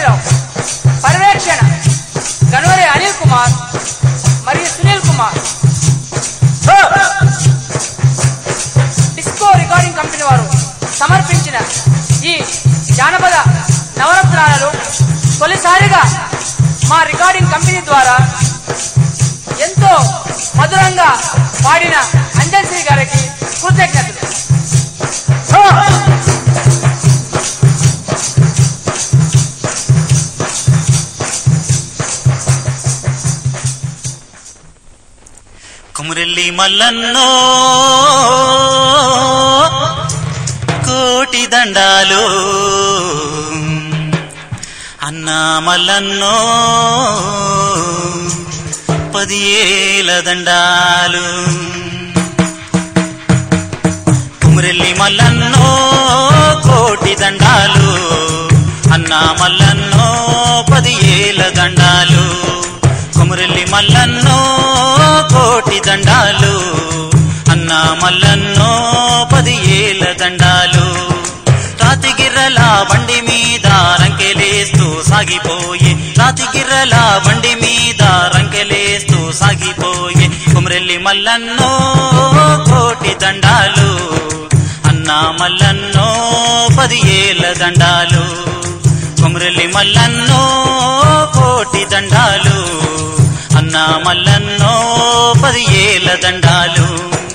మురళీరావు పర్యవేక్షణ గనవరి అనిల్ కుమార్ మరియు Sunil Kumar disco recording company వారు సమర్పించిన ఈ జానపద నవరత్నాలను తొలిసారిగా మా రికార్డింగ్ కంపెనీ ద్వారా ఎంతో మధురంగా పాడిన అంజన్శ్రీ గారికి కృతజ్ఞతలు కుమురెల్లి మల్లన్నో కోటి దండాలు అన్నా మల్లన్నో పదియేల దండాలు కుమురెల్లి మల్లన్నో కోటి దండాలు అన్నా మల్లన్నో పదియేల దండాలు కుమురెల్లి మల్లన్నో కోటి దండాలు అన్నా మల్లన్నో పదియేల దండాలు రాతిగిర్రల బండి మీద రంకెలేస్తూ సాగిపోయే రాతిగిర్రల బండి మీద రంకెలేస్తూ సాగిపోయే కుమరెల్లి మల్లన్నో కోటి దండాలు అన్నా మల్లన్నో పదియేల దండాలు కుమరెల్లి మల్లన్నో కోటి దండాలు అన్నా మల్లన్నో పదియేల దండాలు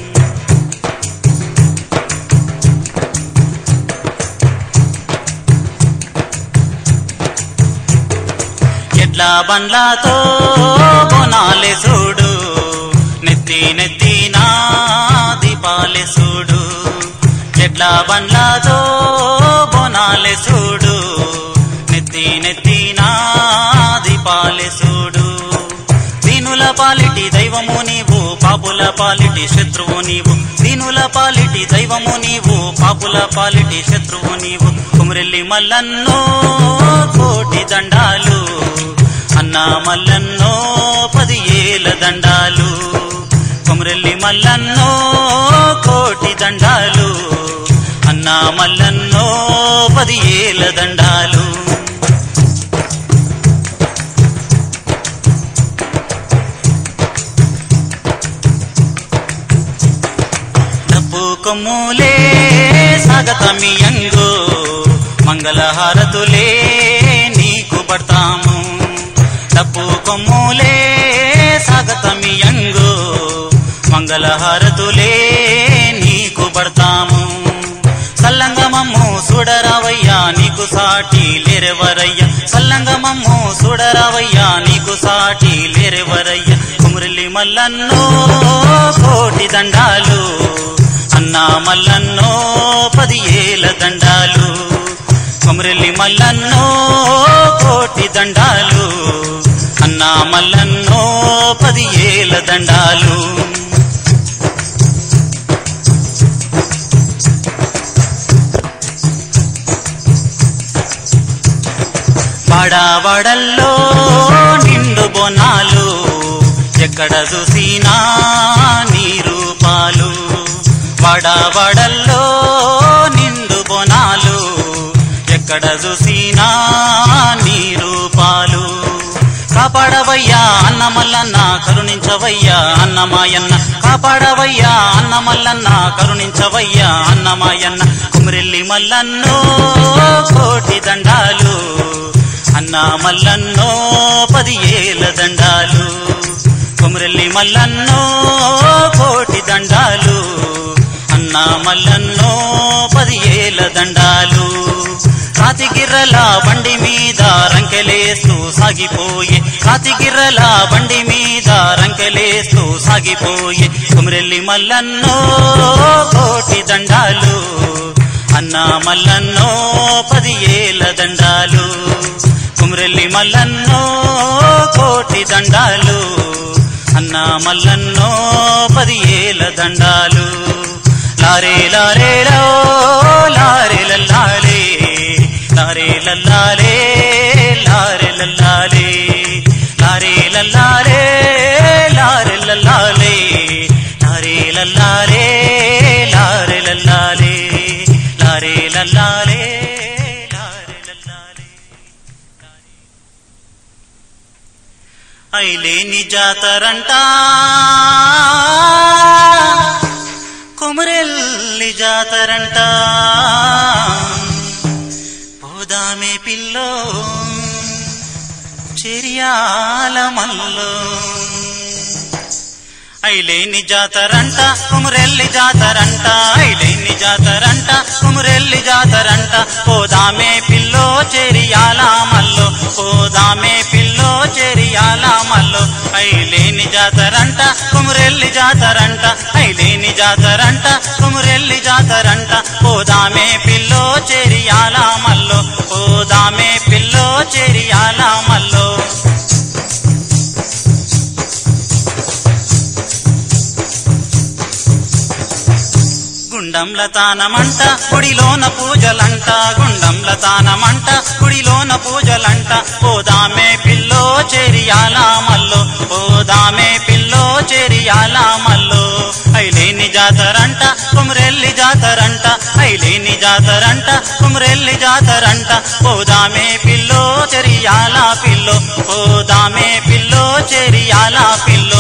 ఎడ్ల బండ్లతో బొనాలే చూడు నెత్తి నెత్తి నా దీపాలే చూడు ఎడ్ల బండ్లతో బొనాలే చూడు నెత్తి నెత్తి నా దీపాలే చూడు దీనుల పాలిటి దైవము నీవు పాపుల పాలిటి శత్రువు నీవు దీనుల పాలిటి దైవము నీవు పాపుల పాలిటి శత్రువు నీవు కుమరెల్లి మల్లన్నో కోటి దండాలు అన్నా మల్లన్నో పదియేల దండాలు కుమరెల్లి మల్లన్నో కోటి దండాలు అన్నా మల్లన్నో పదియేల దండాలు డబ్బు కొమ్ములే సాగతమియంగు మంగళహారతులే నీకు పడతాము డబ్బు కొమ్ములే సాగతమియంగు మంగళహారతులే నీకు పడతాము సల్లంగమమ్ము చూడరావయ్యా నీకు సాటి లేరెవరయ్యా సల్లంగమమ్ము చూడరావయ్యా నీకు సాటి లేరెవరయ్యా కుమురలి మల్లన్నో కోటి దండాలు అన్నా మల్లన్నో పదియేల దండాలు కుమరెల్లి మల్లన్నో కోటి దండాలు అన్నా మల్లన్నో పదియేల దండాలు వాడావాడల్లో నిండు బొనాలు ఎక్కడ చూసినా నీ రూపాలు వాడావాడల్లో నిండు బొనాలు ఎక్కడ చూసినా నీ రూపాలు కాపాడవయ్యా అన్నమల్లన్న కరుణించవయ్యా అన్నమాయన్న కాపాడవయ్యా అన్నమల్లన్న కరుణించవయ్యా అన్నమాయన్న కుమరెల్లి మల్లన్నో కోటి దండాలు అన్నా మల్లన్నో పదియేల దండాలు కుమరెల్లి మల్లన్నో కోటి దండాలు అన్నా మల్లన్నో పదియేల దండాలు కాతిగిర్రల బండి మీద రంకెలేస్తూ సాగిపోయే కాతిగిర్రల బండి మీద రంకెలేస్తూ సాగిపోయే కుమరెల్లి మల్లన్నో కోటి దండాలు అన్నా మల్లన్నో పదియేల దండాలు కుమరెల్లి మల్లన్నో కోటి దండాలు అన్నా మల్లన్నో పదియేల దండాలు లారే లారే లో లారే లల్లాలే లారే లల్లాలే లారే లల్లాలే లారే లల్లాలే లారే లల్లాలే లారే లల్లాలే లారే లల్లాలే లారే లల్లాలే లారే లల్లాలే ఐలేని జాతరంట కొమరెల్లి జాతరంట పోదామే పిల్లో చెరియాల మల్లో ఐలేని జాతరంట కుమురెల్లి జాతరంట ఐలేని జాతరంట కుమురెల్లి జాతరంట పోదామే పిల్లో చెరియాల మల్లో పోదామే పిల్లో చెరియాల మల్లో ఐలేని జాతరంట కుమురెల్లి జాతరంట ఐలేని జాతరంట కుమురెల్లి జాతరంట పోదామే పిల్లో చెరియాల మల్లో పోదామే పిల్లో చెరియాల మల్లో గుండంల తానమంట గుడిలోన పూజలంట గుండంల తానమంట గుడిలోన పూజలంట పోదామే పిల్లో చెరియాల మల్లో పోదామే పిల్లో చెరియాల మల్లో ఐలేని జాతరంట కుమరెల్లి జాతరంట ఐలేని జాతరంట కుమరెల్లి జాతరంట పోదామే పిల్లో చెరియాల పిల్లో పోదామే పిల్లో చెరియాల పిల్లో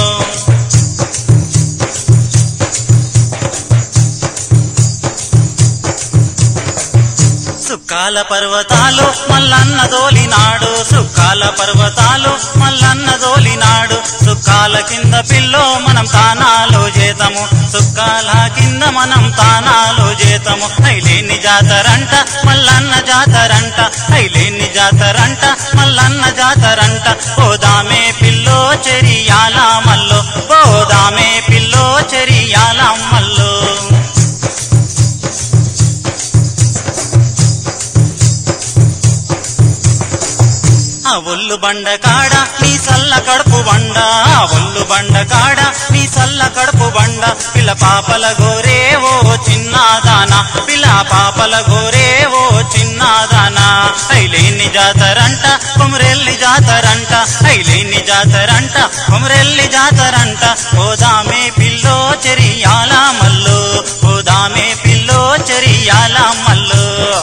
సుక్కాల పర్వతాలు మల్లన్న దోలినాడు సుక్కాల పర్వతాలు మల్లన్న దోలినాడు సుక్కాల కింద పిల్లో మనం తానాలో చేతము సుక్కాల కింద మనం తానాలో చేతము ఐలేని జాతరంట మల్లన్న జాతరంట ఐలేని జాతరంట మల్లన్న జాతరంట పోదామే పిల్లో చెరియాల మల్లో పోదామే పిల్లో చెరియాల మల్లో ఆ ఒళ్ళు బండ కాడ నీ సల్ల కడుపు బండ ఆ ఒళ్ళు బండ కాడ నీ సల్ల కడుపు బండ పిల్ల పాపల గోరే ఓ చిన్నదానా పిల్ల పాపల గోరే ఓ చిన్నదానా ఐలేని జాతరంట కొమరెల్లి జాతరంట ఐలేని జాతరంట కొమరెల్లి జాతరంట పోదామే పిల్లో చెరియాల మల్లో పోదామే పిల్లో చెరియాల మల్లో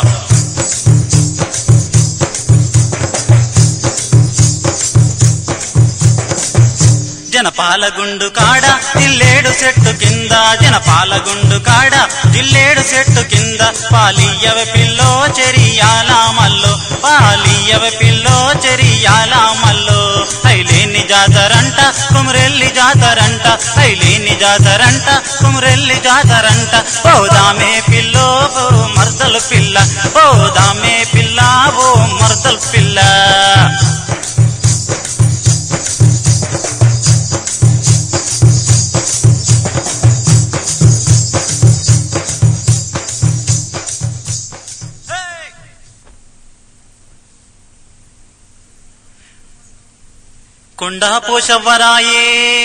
జనపాలగుండు కాడ జిల్లేడు చెట్టు కింద జనపాలగుండు కాడ జిల్లేడు చెట్టు కింద పాలియవ పిల్లో చెరియాల మల్లో పాలియవ పిల్లో చెరియాల మల్లో ఐలేని జాతరంట కుమరెల్లి జాతరంట ఐలేని జాతరంట కుమరెల్లి జాతరంట పోదామే పిల్లో ఓ మర్దలు పిల్ల పోదామే పిల్ల ఓ మర్దలు పిల్ల కొండా పోషవ్వరాయే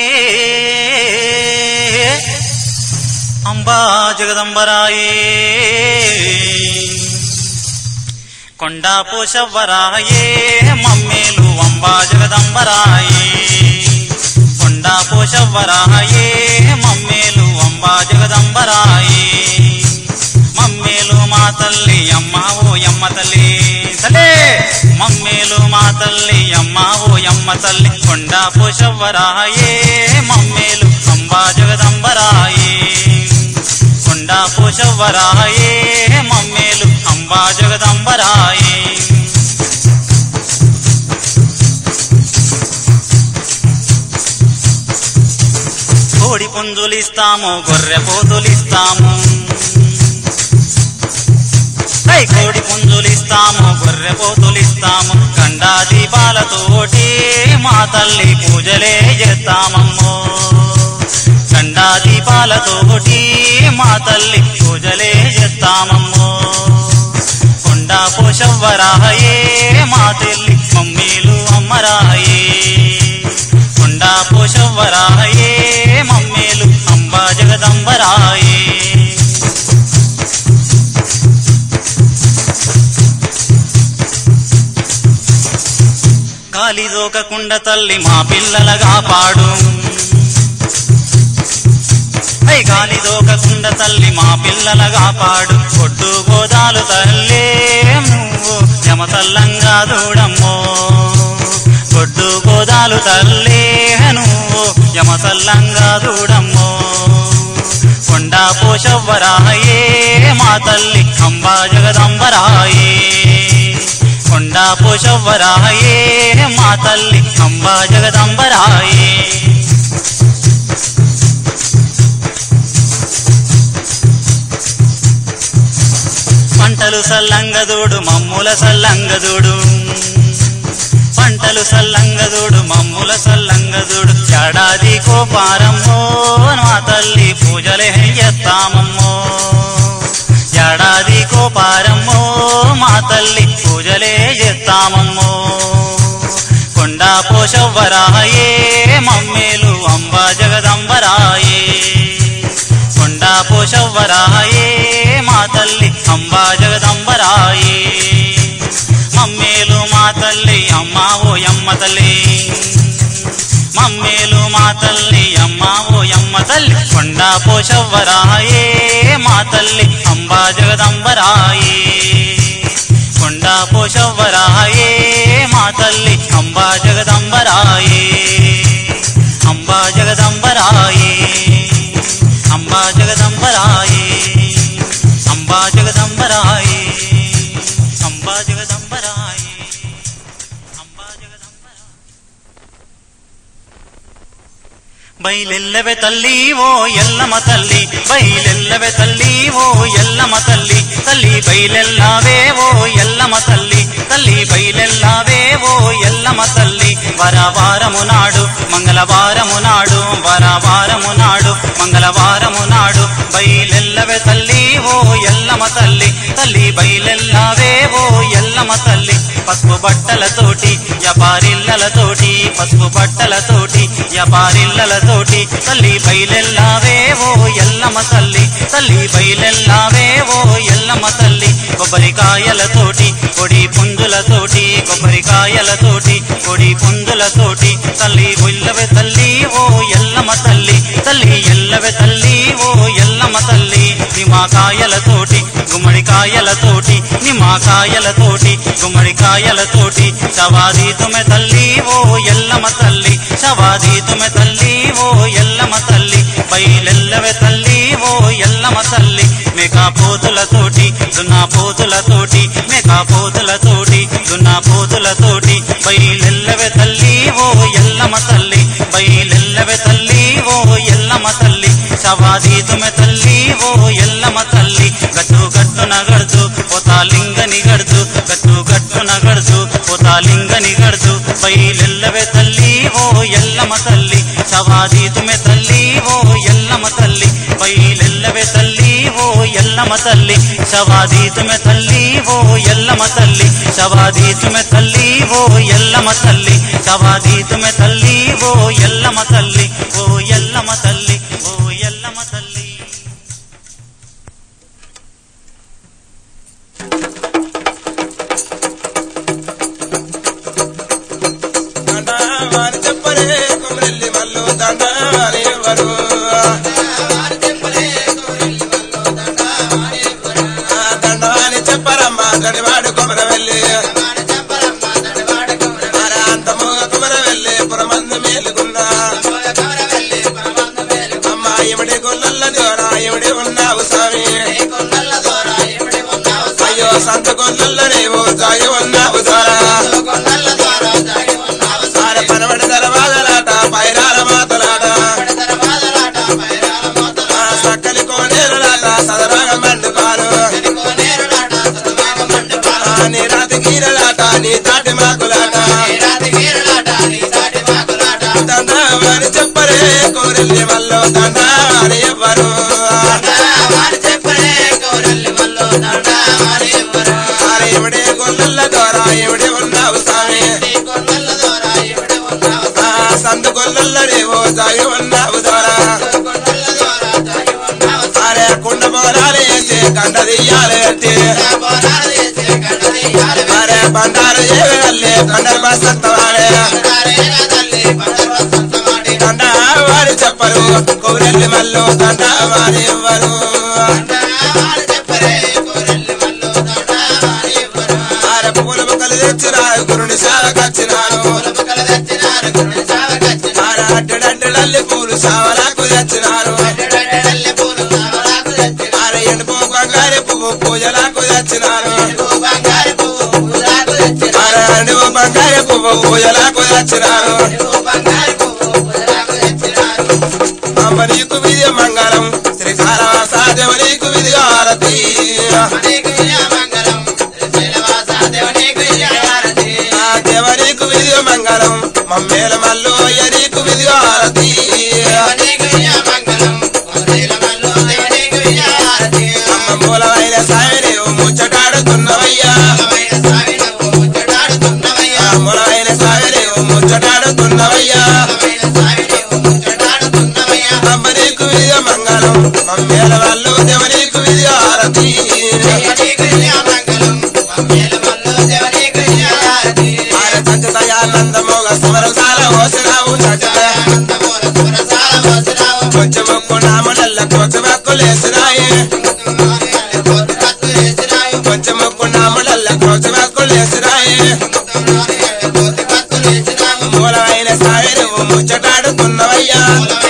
అంబా జగదంబరాయే కొండా పోషవ్వరాయే మమ్మేలు అంబా జగదంబరాయే కొండా పోషవ్వరాయే మమ్మేలు అంబా జగదంబరాయే మమ్మేలు మా తల్లి అమ్మ ఓ యమ్మ తల్లి తలే మమ్మేలు మా తల్లి అమ్మ ఓ యమ్మ తల్లి కొండా పోషవ్వరాయే మమ్మేలు అంబా జగదంబరాయే కొండా పోషవ్వరాయే మమ్మేలు అంబా జగదంబరాయే కోడి పుంజులిస్తాము గొర్రె పోతులిస్తాము ఐ కోడి పుంజులిస్తాము గొర్రె పోతులిస్తాము కండా దీపాలతోటి మా తల్లి పూజలే చేస్తామమ్మో కండా దీపాలతోటి మా తల్లి పూజలే చేస్తామమ్మో కొండా పోషవ్వరాయే మా తల్లి మమ్మీలు అమ్మరాయే కొండా పోషవ్వరాయే మమ్మేలు అంబా జగదంబరాయే గాలి దోకకుండా తల్లి మా పిల్లలగా పాడు ఐ గాలి దోకకుండా తల్లి మా పిల్లలగా పాడు కొట్టు గోదాలు తల్లే నువ్వు జమతల్లంగా దూడమ్మో గొడ్డు గోదాలు తల్లే నువ్వు యమసల్లంగా చూడమ్మో కొండా పోషవ్వరాయే మా తల్లి అంబా జగదంబరాయే కొండా పోషవ్వరాయే మా తల్లి అంబా జగదంబరాయే పంటలు సల్లంగదోడు మమ్ముల సల్లంగదోడు పంటలు సల్లంగదోడు మమ్ముల సల్లంగదోడు ఏడాది కోపారమ్మో మా తల్లి పూజలే ఎత్తామమ్మో ఏడాది కోపారమ్మో మా తల్లి పూజలే ఎత్తామమ్మో కొండా పోషవ్వరాయే మమ్మేలు అంబా జగదంబరాయే కొండా పోషవ్వరాయే మా తల్లి అంబా జగదంబరాయే మమ్మేలు మా తల్లి అమ్మా ఓ యమ్మ తల్లి మమ్మేలు మా తల్లి అమ్మా ఓ యమ్మ తల్లి కొండా పోషవ్వరాయే మా తల్లి అంబా జగదంబరాయే కొండా పోషవ్వరాయే మా తల్లి అంబా జగదంబరాయే అంబా జగదంబరాయే అంబా జగదంబరాయే అంబా జగదంబరాయే అంబా జగదంబరాయే అంబా జగదంబరాయే బయలెల్లవే తల్లి ఓ ఎల్లమ్మ తల్లి బయలెల్లవే తల్లి ఓ ఎల్లమ్మ తల్లి తల్లి బయలెల్లావే ఓ ఎల్లమ్మ తల్లి తల్లి బయలెల్లావే ఓ ఎల్లమ్మ తల్లి వరవారము నాడు మంగళవారము నాడు వరవారము నాడు మంగళవారము నాడు బయలెల్లవే తల్లి ఓ ఎల్లమ్మ తల్లి తల్లి బయలెల్లావే ఓ ఎల్లమ్మ తల్లి పసుపు బట్టలతోటి వ్యాపారిల్లలతోటి పసుపు బట్టలతోటి వ్యాపారిల్లలతోటి తల్లి బయలెల్లావే ఓ ఎల్లమ్మ తల్లి తల్లి బయలెల్లావే ఓ ఎల్లమ్మ తల్లి కొబ్బరికాయలతోటి కొడి పుంజులతోటి కొబ్బరికాయలతోటి కొడి పుంజులతోటి తల్లి ఉల్లవే తల్లి ఓ ఎల్లమ్మ తల్లి తల్లి ఎల్లవే తల్లి ఓ ఎల్లమ్మ తల్లి నిమ్మకాయలతోటి గుమ్మడికాయలతోటి నిమ్మకాయలతోటి గుమ్మడికాయలతోటి శవాది తుమె తల్లి ఓ ఎల్లమ్మ తల్లి శవాది తుమె తల్లి ఓ ఎల్లమ్మ తల్లి బయలెల్లవే తల్లి ఓ ఎల్లమ్మ తల్లి మేకా పోతులతోటి దున్నా పోతులతోటి మేకా పోతులతోటి దున్నా పోతులతోటి బయలెల్లవే తల్లి ఓ ఎల్లమ్మ తల్లి బయలెల్లవే తల్లి ఓ ఎల్లమ్మ తల్లి శవాది తుమె తల్లి ఓ ఎల్లమ్మ తల్లి గట్టు గట్టున గడుచు పోతాలింగని గడుచు గట్టు గట్టున గడుచు పోతాలింగని గడుచు బయలెల్లవే తల్లి ఓ ఎల్లమ్మ తల్లి శవాది తుమె తల్లి ఓ ఎల్లమ్మ తల్లి బయలెల్లవే తల్లి ఓ ఎల్లమ్మ తల్లి శవాది తుమె తల్లి ఓ ఎల్లమ్మ తల్లి శవాది తుమె తల్లి ఓ ఎల్లమ్మ తల్లి శవాది తుమె తల్లి ఓ ఎల్లమ్మ తల్లి ఓ ఎల్లమ్మ తల్లి ఓ ఎల్లమ్మ తల్లి దండ వారి చెప్పరే కుమరెల్లి మల్లు దండ వారి ఎవరు ఆ దండ వారి చెప్పరమ్మ గడివాడు కుమర వెళ్ళి అరే అంతము కుమర వెళ్ళి పురమందు మేలుకున్నా అమ్మ ఇవిడి గుల్లల్ల దూరా ఇవిడి ఉన్నావు స్వామి అయ్యో సంత గుల్లల్ల నీవు జాగి ఉన్నావు దూరా అరే పనబడి దరవాదలాట పైరాల మాతలాట ఆ సక్కలి కోనేరులాట సదరాగ మండుపాలు ఆ నీ రాతి గీరలాట నీ తాటి మాకులాట దండ వారి చెప్పరే కోరెల్లి వల్లో దండ వారి ఎవ్వరు అరే ఇవిడే గొల్లల ద్వారా ఇవిడే ఉన్నావు స్వామి ఆ సందు గొల్లల రేవో జాగి ఉన్నావు ద్వారా అరే కుండ బోరాలు వేసి కండ దియ్యాలు ఎత్తి అరే బండారు ఏవెళ్ళి కండరు బస్తవాడే దండ వారి చెప్పరు కౌరెల్లి మల్లు దండ వారి ఎవ్వరు అరే పూల బొక్కలు తెచ్చినారు గురుని సేవకొచ్చినారు డల్లి పూలు సావలకు తెచ్చినారు అరే ఎండుపు బంగారు పువ్వు పూజలకు తెచ్చినారు అరే ఎండుపు బంగారు పువ్వు పూజలకు తెచ్చినారు అమ్మ నీకు విధి మంగళం శ్రీకాళవాస దేవ నీకు విధి హారతి ఆ దేవ నీకు విధి మంగళం మమ్మేల మల్లు అయ్య నీకు విధి హారతి అమ్మ మూలమైన సాయి నీవు ముచ్చటాడుతున్నవయ్యా ఆ మూలమైన సాయి నీవు ముచ్చటాడుతున్నవయ్యా అమ్మ నీకు విధి మంగళం మమ్మేల మల్లు దేవ నీకు విధి హారతి ఆయన చచ్చతయానందమోగ సమరసాల ఓసినావు చచ్చతయ కొంచెం మొక్కు నామడల్ల కొంచెం హక్కులేసినాయి కొంచెం మొక్కు నామడల్ల కొంచెం హక్కులేసినాయి మూలమైన సాయి నువ్వు ముచ్చటాడుతున్నవయ్యా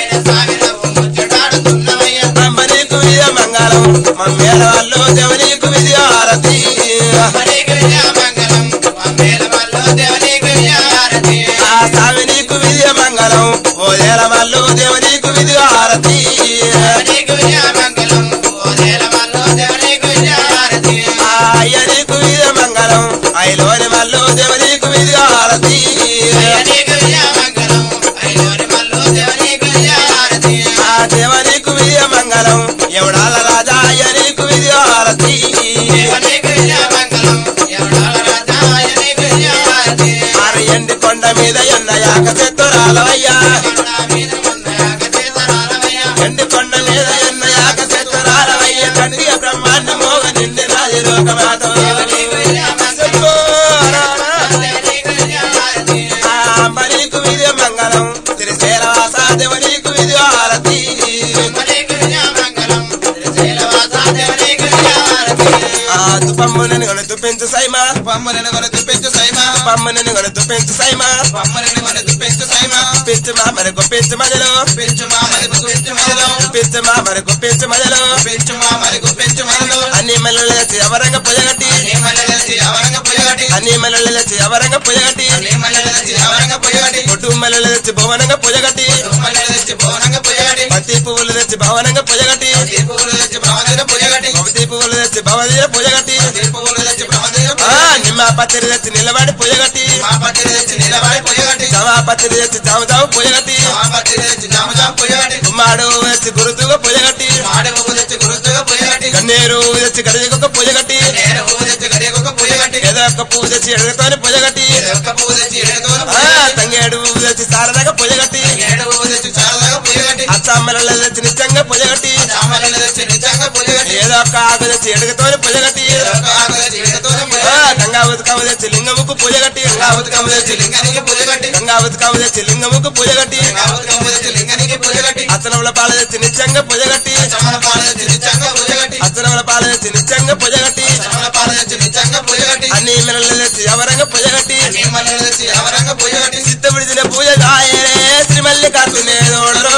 అమ్మ నీకు విధి మంగళం మమ్మేల వాళ్ళు దేవ నీకు విధి హారతి ఆ సామి నీకు విధి మంగళం ఓ ఏల మల్లు దేవ నీకు విధి హారతి ఆ అయ్య నీకు విధి మంగళం ఐలోని మల్లు దేవ నీకు విధి హారతి ఆ దేవ నీకు విధి మంగళం ఎవడాల రాజా అయ్య నీకు విధి హారతి ఆరు ఎండి కొండ మీద ఎన్న యాక చెత్తురాలవయ్యా ఎండి కొండ మీద ఎన్న యాక చెత్తురాలవయ్య కండియ బ్రహ్మాండ మోగ నిండి రాజు లోకమాత అంబ నీకు విధి మంగళం శ్రీశైలవాస దేవ నీకు విధి హారతి ఆ దుపమ్మునని గొన దుప్పించు సైమా పమ్మని మన దుప్పించు సైమా పమ్మనని గొన దుప్పించు సైమా పమ్మని మన దుప్పించు సైమా పిచ్చు మా మరి గొప్పించు మదిలో పెంచు మా మరి గుప్పించు మరలో పిచ్చు మా మరి గొప్పించు మదిలో పెంచు మా మరి గుప్పించు మరలో అన్ని మల్లెలు తెచ్చి అవరంగ పొయ్యగట్టి నీ మల్లెలసి అవరంగ పొయ్యగటి అన్ని మల్లెలు తెచ్చి అవరంగ పొయ్యగట్టి నీ మల్లెలసి అవరంగ పొయ్యగటి కొట్టు మల్లెలు తెచ్చి భవనంగా పొయ్యగట్టి మల్లెలసి భవనంగ పొయ్యగటి పత్తి పువ్వులు తెచ్చి భవనంగా పొయ్యగట్టి దీపులు తెచ్చి భవనంగా పొయ్యగటి పత్తి పువ్వులు తెచ్చి భవనీయ పొయ్యగట్టి దీపులు తెచ్చి భవనంగా ఆ నిమ్మ పత్తిరి తెచ్చి నిలబడి పొయ్యగట్టి మా పత్రి తెచ్చి నిలబడి పొయ్యగటి జమా పత్తిరి తెచ్చి జాము జాము పొయ్యగట్టి మా పత్రి తెచ్చి జామ జామ పొయ్యగటి గుమ్మాడు తెచ్చి గురుతుగా పొయ్యగట్టి మాడి పువ్వు తెచ్చి గురుతుగా పొయ్యగటి గన్నేరు తెచ్చి గడియకొక పొయ్యగట్టి నేను పువ్వు తెచ్చి గడియకొక పొయ్యగటి ఏదో ఒక పువ్వు తెచ్చి ఎడతోని పొయ్యగట్టి ఒక్క పువ్వు తెచ్చి ఎడతో ఆ తంగేడు పువ్వు తెచ్చి సారదాగా పొయ్యగట్టి ఏడు పువ్వు తెచ్చి చాలదాగా పొయ్యగటి అచ్చామ్మల తెచ్చి నిత్యంగా పొయ్యగట్టి చామలను తెచ్చి నిజంగా పొయ్యగటి ఏదో ఒక ఆకు తెచ్చి ఎడగతోని పొయ్యగట్టి ఒక్క ఆకు తెచ్చి ఎడతోనే ఆ, పొయ్యగటి గంగా ఉతకము తెచ్చి లింగముకు పొయ్యగట్టి గంగావతికమ్మ తెచ్చి లింగానికి పొయ్యగటి గంగా ఉతకము తెచ్చి లింగముకు పొయ్యగట్టి గంగావతికమ్మ తెచ్చి లింగానికి పొయ్యగటి అచ్చనముల పాల తెచ్చి నిత్యంగా పొయ్యగట్టి చమల పాల తెచ్చి నిజంగా పొయ్యగటి అచ్చనముల పాల తెచ్చి నిత్యంగా పొయ్యగట్టి చమల పాల తెచ్చి నిజంగా పొయ్యగటి అన్ని మినలు తెచ్చి ఎవరంగా పొయ్యగట్టి నీ మల్లెలు తెచ్చి అవరంగా పొయ్యగటి సిద్ధ విడిచిన పూజ గాయరే శ్రీ మల్లికార్జునే దోడరు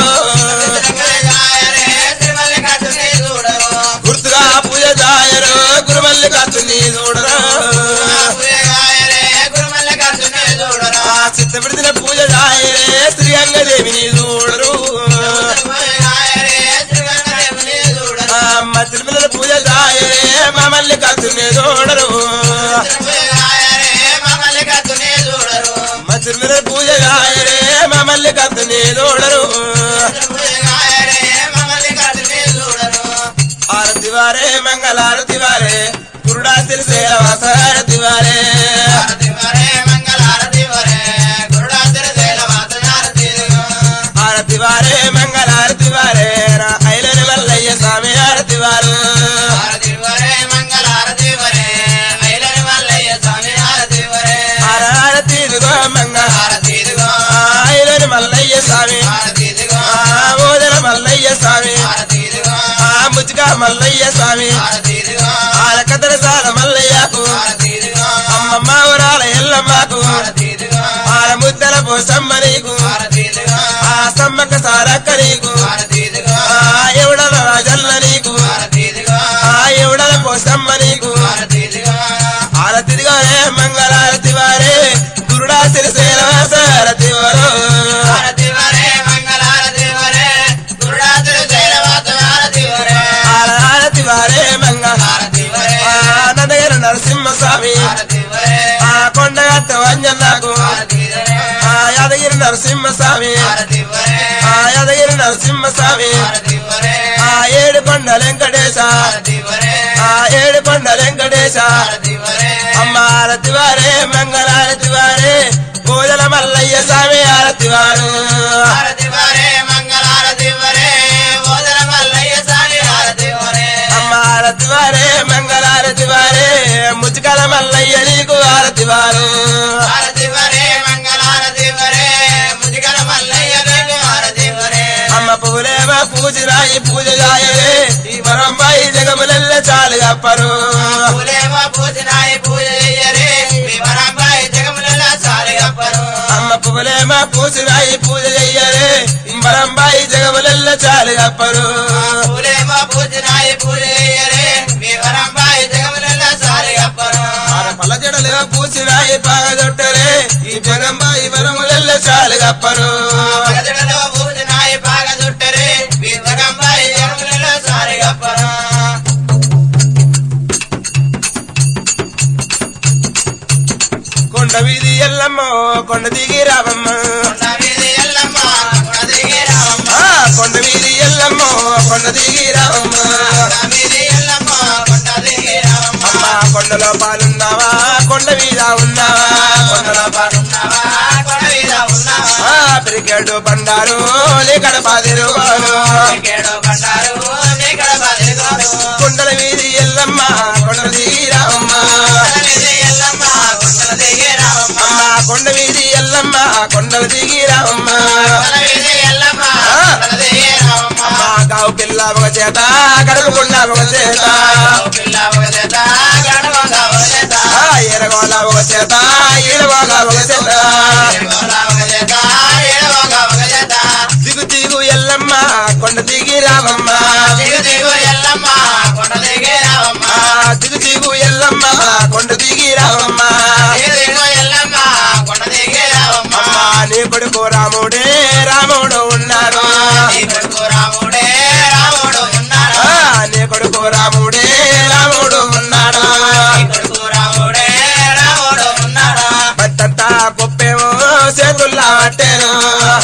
గుర్తుగా పూజ గాయరు గురు మల్లికార్జుని దోడరు ఆ సిద్ధ విడిచిన పూజ గాయరే శ్రీ అంగదేవిని దోడరు ఆ మా తిరుమల పూజ గాయరే మా మల్లికార్జునే దోడరు మా తిరుమల పూజ గాయరే మా మల్లికార్జునే దోడరు ఆరతి వారే మంగళారతి వారే కురుడా తెలిసేల వాసారతి వారే ఆరతి వారే మంగళారతి వారే నా ఐలని మల్లయ్య స్వామి ఆరతి వారు ఆరతి ఇదిగో మంగ ఐలని మల్లయ్య స్వామి ఆ ఓదన మల్లయ్య స్వామి ఆ ముచిక మల్లయ్య స్వామి ఆల కదర సాల మల్లయ్యకు అమ్మమ్మ ఊరాల ఎల్లమ్మకు ఆల ముద్దల పోసమ్మ నీకు ఆ సమ్మక అక్క సారక్క నీకు ఆ ఎవడల రాజన్న నీకు ఆ ఎవడల పోసమ్మ నీకు ఆరతిదిగా మంగళారతి వారే గురుడా సిరిసేన సారతి వారు ఆరతి వారే మంగళ నందగిరి నరసింహస్వామి ఆ కొండగట్ట వంజన్నకు ఆ యాదగిరి నరసింహస్వామి ఆ యాదగిరి నరసింహస్వామి ఆ ఏడు కొండ వెంకటేశ ఆ ఏడు కొండ వెంకటేశ అమ్మ ఆరతి వారే మంగళారతి వారే పూజల మల్లయ్య స్వామి ఆరతి వారు అమ్మ ఆరతి వారే మంగళారతి వారే ముచ్చుకల మల్లయ్య నీకు ఆరతి వారు అమ్మ పువ్వులేమో పూజరాయి పూజ జాయవే ఈ వరంబాయి జగములెల్ల చాలు గప్పరు అమ్మ పువ్వులేమో పూజరాయి పూజ చెయ్యరే ఈ వరంబాయి జగములెల్ల చాలు గప్పరు పల్ల జడలు పూసిరాయి పాగదొట్టరే ఈ జగంబాయి వరములెల్ల చాలు గప్పరు కొండ వీధి ఎల్లమ్మ కొండ దిగి రావమ్మ ఆ, కొండ వీధి ఎల్లమ్మ కొండ దిగి రావమ్మ అమ్మ కొండలో పాలున్నావా కొండ మీద ఉన్నావా కొండలో పాలు ఆ, పిరికెడు బండారు లేకడ పాదిరు కొండల వీధి ఎల్లమ్మ కొండల దిగి రావమ్మ అమ్మ కొండ వీధి ఎల్లమ్మ కొండల దిగి రావమ్మ అమ్మ గావు పిల్ల ఒక చేత గడుపుకున్న ఒక చేత ఆ, ఎరగోల ఒక చేత ఈడగోల ఒక చేత దిగు దిగు ఎల్లమ్మ కొండ దిగి రావమ్మ ఆ, దిగు దిగు ఎల్లమ్మ కొండ దిగి రావమ్మ అమ్మ నీ కొడుకు రాముడే రాముడు ఉన్నాడు ఆ, నీ కొడుకు రాముడే రాముడు ఉన్నాడు బట్టంతా కుప్పేమో చేతుల్లా పట్టేను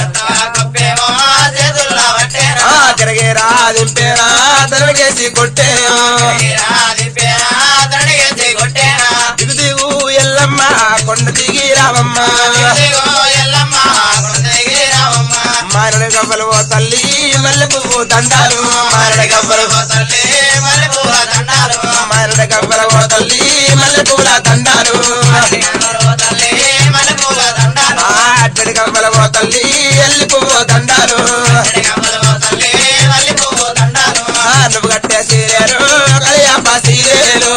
ఆ, గిరగిరా దింపేరా తనకేసి కొట్టేను దిగు దిగు ఎల్లమ్మ కొండ దిగి రావమ్మ మారడ గవ్వలు ఓ తల్లి మల్లె పువ్వు దండాలు మారడ గవ్వలు మారడ గవ్వల ఓ తల్లి మల్లె పువ్వుల దండాలు ఆ అట్టడి గవ్వల ఓ తల్లి ఎల్లి పువ్వు దండాలు ఆ నువ్వు కట్టే సీరేరు కలియాప సీరేలు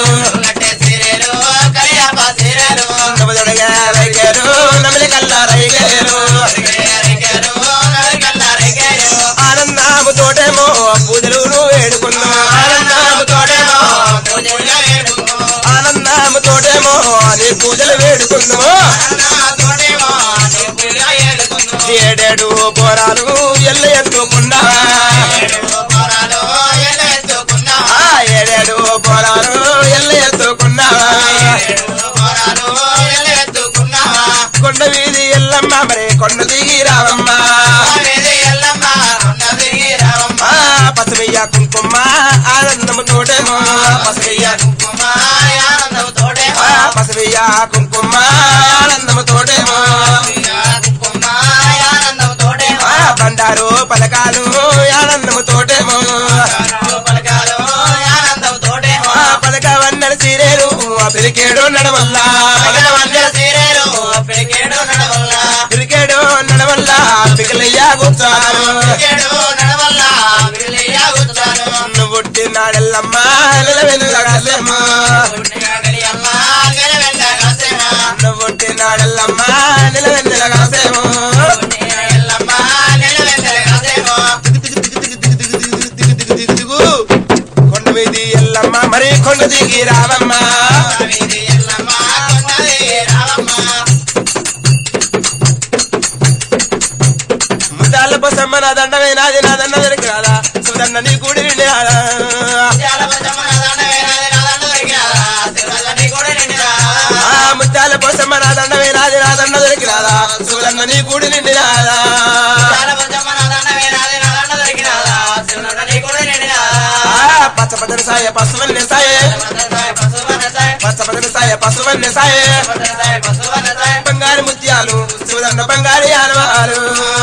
నువ్వు దొడగా రైగేరు నమిలి కల్లా రైగేరు ఆనందాము తోటేమో పూజలు నువ్వు వేడుకున్నావు ఆనందాము తోటేమో ఆనందాము తోటేమో నీ పూజలు వేడుకున్నావు ఏడేడు పోరాలు ఎల్ల ఎత్తుకున్నా ఆ ఏడేడు పోరాలు ఎల్ల ఎత్తుకున్నా కొండ వీధి ఎల్లమ్మ మరి కొండ దిగి రావమ్మ ఆ పసుమయ్య కుంకుమ ఆనందము తోటేమో పసుమయ్య ఆ పసుమయ్య కుంకుమ ఆనందము తోటేమో ఆ బండారు పలకాలు ఆనందము తోటేమో ఆ పలక వన్నెల సీరేరు ఆ పిలికేడు నడవల్ల పలక వన్నెల పిలికేడు నడవల్ల పికలయ్య కూర్చారు నువ్వు పుట్టినాడెల్లమ్మ నిలవెనులగాసేమ్మ నువ్వు పుట్టినాడెల్లమ్మ నిలవెనులగాసేమో దిగి రావమ్మ ముద్దాల పోసమ్మ నా దండమే నాది నా దండ దొరికిరాదా సుదన్న నీ కూడి నిండి రాదా ఆ ముత్యాల పోసమ్మ నా దండమే నాది నా దండ దొరికిరాదా సుదన్న నీ కూడి నిండి రాదా ఆ పచ్చపచ్చని సాయ పసువన్ని సాయే పచ్చపచ్చని సాయ పసువన్ని సాయే బంగారు ముత్యాలు సుదన్న బంగారు ఆనవాలు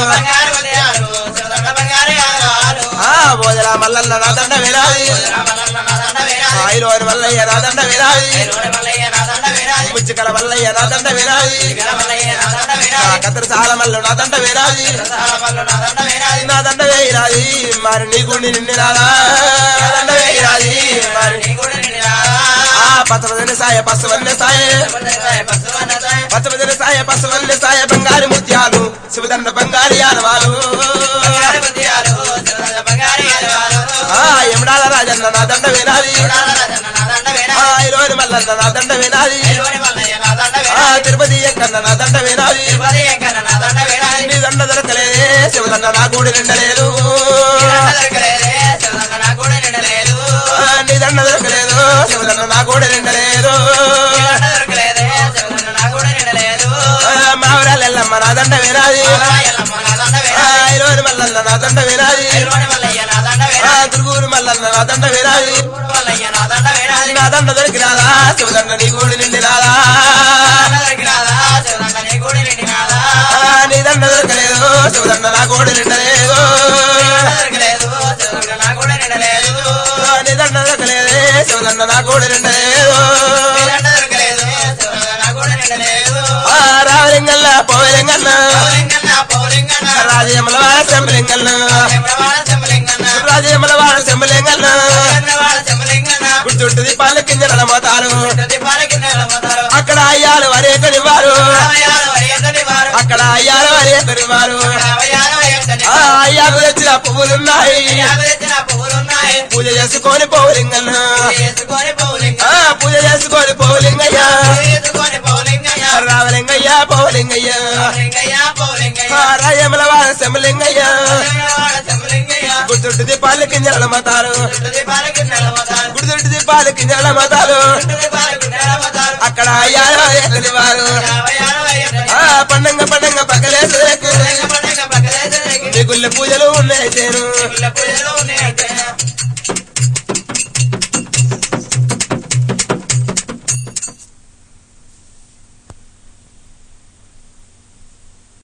ఆ బోదల మల్లన్న నా దండ వేలాది ఆయిలోని మల్లయ్య నా దండ వేలాది ముచ్చికల మల్లయ్య నా దండ వేలాది ఆ కత్తెర సాల మల్లు నా దండ వేలాది నా దండ వేయిరాది మరి నీ గుండి నిండి రాదా నా దండ వేయిరాది మరి ఆ పచ్చవదన సాయ పసువన్న సాయ పచ్చవదన సాయ పసువన్న సాయ బంగారు ముత్యాలు శివదన్న బంగారు ఆనవాలు ఆ ఎమడాల రాజన్న నా దండ వేలాది ఆ ఇరోని మల్లన్న నా దండ వేలాది ఆ తిరుపతి ఎక్కన్న నా దండ వేలాది నీ దండ దొరకలేదే శివదన్న నా గూడి నిండలేదు ఆ, నీ దండ దొరకలేదు శివదన్న నా గూడి నిండలేదు ఆ, మావరాలెల్లమ్మ నా దండ వేలాది ఆ ఇరోని మల్లన్న నా దండ వేలాది ఆ తిరుగురు మల్లన్న నా దండ వేలాది నా దండ దొరికి రాదా శివదన్న నీ గూడి నిండి రాదా ఆ, నీ దండ దొరకలేదు శివదన్న నా గూడి నిండలేదు ఆ, నీ దండ దొరకలేదే శివదన్న నా గూడి నిండలేదు ఆ రావలింగల్ల పోవలింగన్న రాజయమల వాడ శంభలింగన్న రాజయమల వాడ శంభలింగన్న గుర్తుంటుంది పాల కింజల మోతారు అక్కడ అయ్యాలు వరేకని వారు అక్కడ అయ్యాలు వరేకని వారు ఆ అయ్యాకు తెచ్చిన పువ్వులున్నాయి పూజ చేసుకొని పోవలింగన్న ఆ పూజ చేసుకొని పోవలింగయ్య రావలింగయ్య పోవలింగయ్య ఆ రాజయమల వాడ శంభలింగయ్య గుర్తుంటుంది పాల కింజల మతారు గుర్తుంటుంది పాల కింజల మతారు అక్కడ అయ్యాలు వరేకని వారు ఆ పండంగ పండంగ పక్కలేసు నీ గుళ్ళ పూజలు ఉన్నాయి చేను